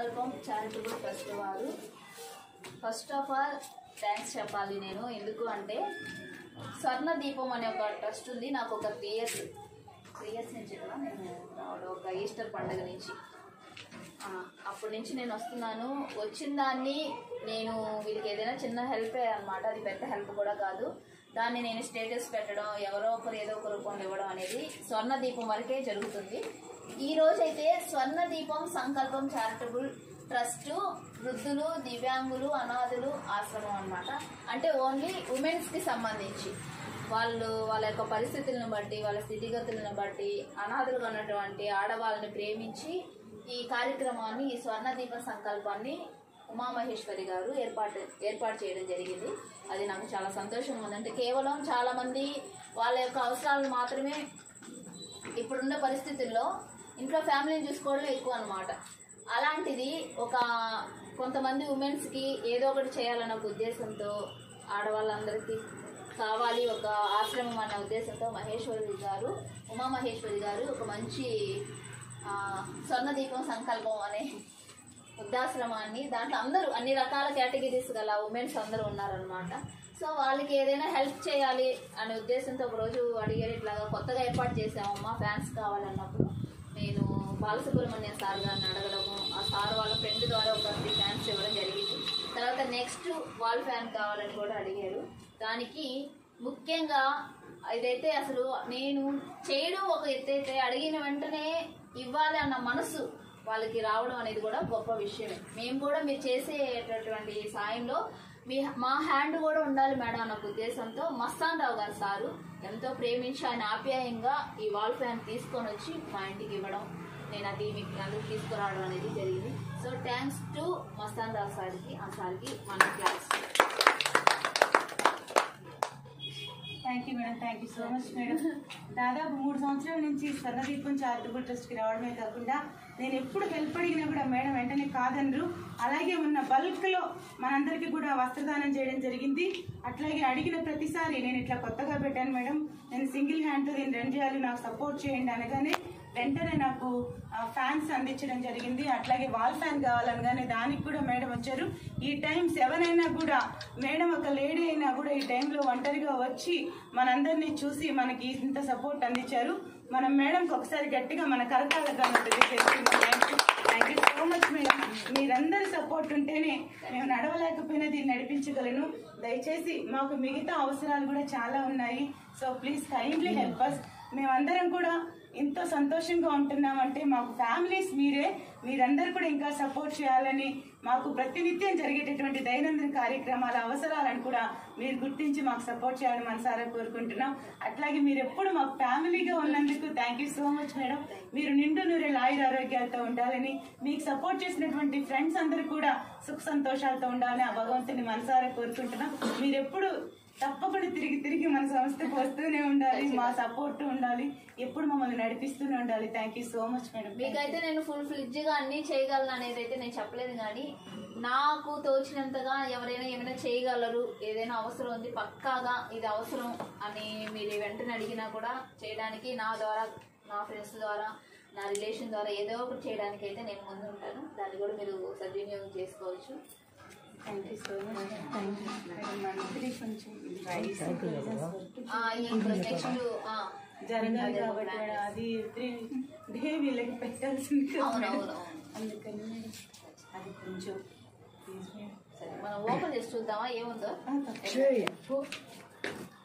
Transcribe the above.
సంకల్పం charitable trust వారు first of all thanks చెప్పాలి నేను ఎందుకు అంటే స్వర్ణ దీపం అనే ఒక ట్రస్ట్ ఉంది నాకు ఒక త్రీ ఇయర్స్ త్రీ ఇయర్స్ నుంచి కూడా నేను రావడం ఒక ఈస్టర్ పండుగ నుంచి ఆ, అప్పటి నుంచి నేను వస్తున్నాను వచ్చిన దాన్ని నేను వీళ్ళకి ఏదైనా చిన్న హెల్ప్ అనమాట అది పెద్ద హెల్ప్ కూడా కాదు దాన్ని నేను స్టేటస్ పెట్టడం ఎవరో ఒకరు ఏదో ఒక రూపంలో ఇవ్వడం అనేది స్వర్ణ దీపం వరకే జరుగుతుంది ఈ రోజైతే స్వర్ణ దీపం సంకల్పం చారిటబుల్ ట్రస్ట్ వృద్ధులు దివ్యాంగులు అనాథులు ఆశ్రమం అన్నమాట అంటే ఓన్లీ ఉమెన్స్కి సంబంధించి వాళ్ళు వాళ్ళ యొక్క పరిస్థితులను బట్టి వాళ్ళ స్థితిగతులను బట్టి అనాథలుగా ఉన్నటువంటి ఆడవాళ్ళని ప్రేమించి ఈ కార్యక్రమాన్ని ఈ స్వర్ణదీప సంకల్పాన్ని ఉమామహేశ్వరి గారు ఏర్పాటు ఏర్పాటు చేయడం జరిగింది అది నాకు చాలా సంతోషంగా ఉంది అంటే కేవలం చాలామంది వాళ్ళ యొక్క అవసరాలను మాత్రమే ఇప్పుడున్న పరిస్థితుల్లో ఇంట్లో ఫ్యామిలీని చూసుకోవడం ఎక్కువ అనమాట అలాంటిది ఒక కొంతమంది ఉమెన్స్కి ఏదో ఒకటి చేయాలన్న ఒక ఉద్దేశంతో ఆడవాళ్ళందరికీ కావాలి ఒక ఆశ్రమం అన్న ఉద్దేశంతో మహేశ్వరి గారు ఉమామహేశ్వరి గారు ఒక మంచి ఆ, స్వర్ణదీపం సంకల్పం అనే వృద్ధాశ్రమాన్ని దాంట్లో అందరూ అన్ని రకాల కేటగిరీస్ గల ఉమెన్స్ అందరూ ఉన్నారనమాట సో వాళ్ళకి ఏదైనా హెల్ప్ చేయాలి అనే ఉద్దేశంతో ఒకరోజు అడిగారు ఇట్లాగా కొత్తగా ఏర్పాటు చేసామమ్మా ఫ్యాన్స్ కావాలన్నప్పుడు నేను బాలసుబ్రహ్మణ్యం సార్ గారిని అడగడము ఆ సార్ వాళ్ళ ఫ్రెండ్ ద్వారా ఒక త్రీ ఫ్యాన్స్ ఇవ్వడం జరిగింది తర్వాత నెక్స్ట్ వాల్ ఫ్యాన్ కావాలని కూడా అడిగారు దానికి ముఖ్యంగా ఇదైతే అసలు నేను చేయడం ఒక ఎత్తైతే అడిగిన వెంటనే ఇవ్వాలి అన్న మనసు వాళ్ళకి రావడం అనేది కూడా గొప్ప విషయమే మేము కూడా మీరు చేసేటటువంటి సాయంలో మీ మా హ్యాండ్ కూడా ఉండాలి మేడం అన్న ఒక ఉద్దేశంతో మస్తాన్ రావు గారు సారు ఎంతో ప్రేమించి ఆయన ఆప్యాయంగా ఈ వాల్ ఫ్యాన్ తీసుకొని వచ్చి మా ఇంటికి ఇవ్వడం నేను అది మీకు అందరికి తీసుకురావడం అనేది జరిగింది so thanks to Mastan Rao సార్కి ఆ సార్కి మన class thank you madam thank you so much madam దాదాపు మూడు సంవత్సరాల నుంచి స్వర్ణదీపం చారిటబుల్ ట్రస్ట్కి రావడమే కాకుండా నేను ఎప్పుడు హెల్ప్ అడిగినా కూడా మేడం వెంటనే కాదనరు అలాగే ఉన్న బల్క్లో మనందరికీ కూడా వస్త్రదానం చేయడం జరిగింది అట్లాగే అడిగిన ప్రతిసారి నేను ఇట్లా కొత్తగా పెట్టాను మేడం నేను సింగిల్ హ్యాండ్తో దీన్ని రన్ చేయాలి నాకు సపోర్ట్ చేయండి అనగానే వెంటనే నాకు ఫ్యాన్స్ అందించడం జరిగింది అట్లాగే వాల్ ఫ్యాన్ కావాలనగానే దానికి కూడా మేడం వచ్చారు ఈ టైం సెవెన్ అయినా కూడా మేడం ఒక లేడీ అయినా కూడా ఈ టైంలో ఒంటరిగా వచ్చి మనందరినీ చూసి మనకి ఇంత సపోర్ట్ అందించారు మనం మేడంకి ఒకసారి గట్టిగా మన కరకాలకు thank you so much madam మీరందరి సపోర్ట్ ఉంటేనే మేము నడవలేకపోయినా దీన్ని నడిపించగలను దయచేసి మాకు మిగతా అవసరాలు కూడా చాలా ఉన్నాయి so please kindly help us మేమందరం కూడా ఎంతో సంతోషంగా ఉంటున్నామంటే మాకు ఫ్యామిలీస్ మీరే మీరందరూ కూడా ఇంకా సపోర్ట్ చేయాలని మాకు ప్రతినిత్యం జరిగేటటువంటి దైనందిన కార్యక్రమాల అవసరాలను కూడా మీరు గుర్తించి మాకు సపోర్ట్ చేయాలని మనసారా కోరుకుంటున్నాం అట్లాగే మీరు ఎప్పుడు మాకు ఫ్యామిలీగా ఉన్నందుకు thank you so much madam మీరు నిండు నూరేళ్ళ ఆయుర ఆరోగ్యాలతో ఉండాలని మీకు సపోర్ట్ చేసినటువంటి ఫ్రెండ్స్ అందరూ కూడా సుఖ సంతోషాలతో ఉండాలని ఆ భగవంతుని మనసారా కోరుకుంటున్నాం మీరు ఎప్పుడు తప్పకుండా తిరిగి తిరిగి మన సంస్థకు వస్తూనే ఉండాలి మా సపోర్ట్ ఉండాలి ఎప్పుడు మమ్మల్ని నడిపిస్తూనే ఉండాలి thank you so much madam మీకైతే నేను ఫుల్ ఫ్లిడ్జ్గా అన్నీ చేయగలను అనేది అయితే నేను చెప్పలేదు కానీ నాకు తోచినంతగా ఎవరైనా ఏమైనా చేయగలరు ఏదైనా అవసరం ఉంది పక్కాగా ఇది అవసరం అని మీరు వెంటనే అడిగినా కూడా చేయడానికి నా ద్వారా నా ఫ్రెండ్స్ ద్వారా నా రిలేషన్ ద్వారా ఏదో ఒకటి చేయడానికి అయితే నేను ముందు ఉంటాను దాన్ని కూడా మీరు సద్వినియోగం చేసుకోవచ్చు thank you so much thank you madam మంత్రి కొంచెం రైస్ ఆ, ఈ నెక్స్ట్ ఆ, జరగాలి కాబట్టి మేడం అది త్రీ- డే వీళ్ళకి పెట్టాల్సింది కదా అవును, మేడం. అవును, అవును. అందుకని మేడం అది కొంచెం ప్లీజ్ మేడం సరే మనం ఓపెన్ చేసి చూద్దామా ఏముందో ఆ, తప్పకుండా.